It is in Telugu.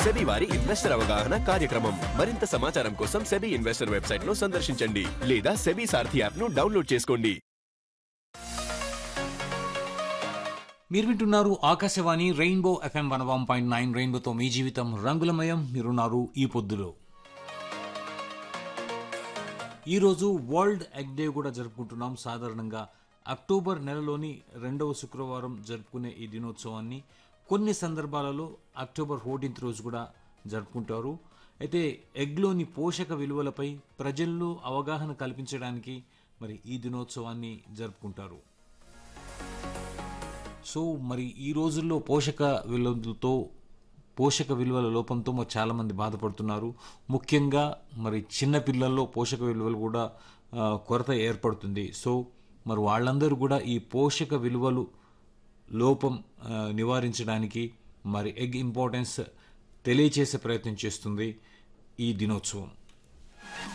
సెబీ వారి ఇన్వెస్టర్ అవగాహన కార్యక్రమం మరింత సమాచారం కోసం సెబీ ఇన్వెస్టర్ వెబ్సైట్ ను సందర్శించండి లేదా సెబీ సారథి యాప్ ను డౌన్లోడ్ చేసుకోండి మీరు వింటున్నారు Akashvani rainbow FM one one point nine రెయిన్బోతో మీ జీవితం రంగులమయం మీరున్నారు ఈ పొద్దులో ఈరోజు వరల్డ్ ఎగ్ డే కూడా జరుపుకుంటున్నాం సాధారణంగా అక్టోబర్ నెలలోని రెండవ శుక్రవారం జరుపుకునే ఈ దినోత్సవాన్ని కొన్ని సందర్భాలలో అక్టోబర్ ఫోర్టీన్త్ రోజు కూడా జరుపుకుంటారు అయితే ఎగ్లోని పోషక విలువలపై ప్రజల్లో అవగాహన కల్పించడానికి మరి ఈ దినోత్సవాన్ని జరుపుకుంటారు సో మరి ఈ రోజుల్లో పోషక విలువలతో పోషక విలువల లోపంతో మరి చాలామంది బాధపడుతున్నారు ముఖ్యంగా మరి చిన్న పిల్లల్లో పోషక విలువలు కూడా ఆ, కొరత ఏర్పడుతుంది సో మరి వాళ్ళందరూ కూడా ఈ పోషక విలువలు లోపం ఆ, నివారించడానికి మరి ఎగ్ ఇంపార్టెన్స్ తెలియచేసే ప్రయత్నం చేస్తుంది ఈ దినోత్సవం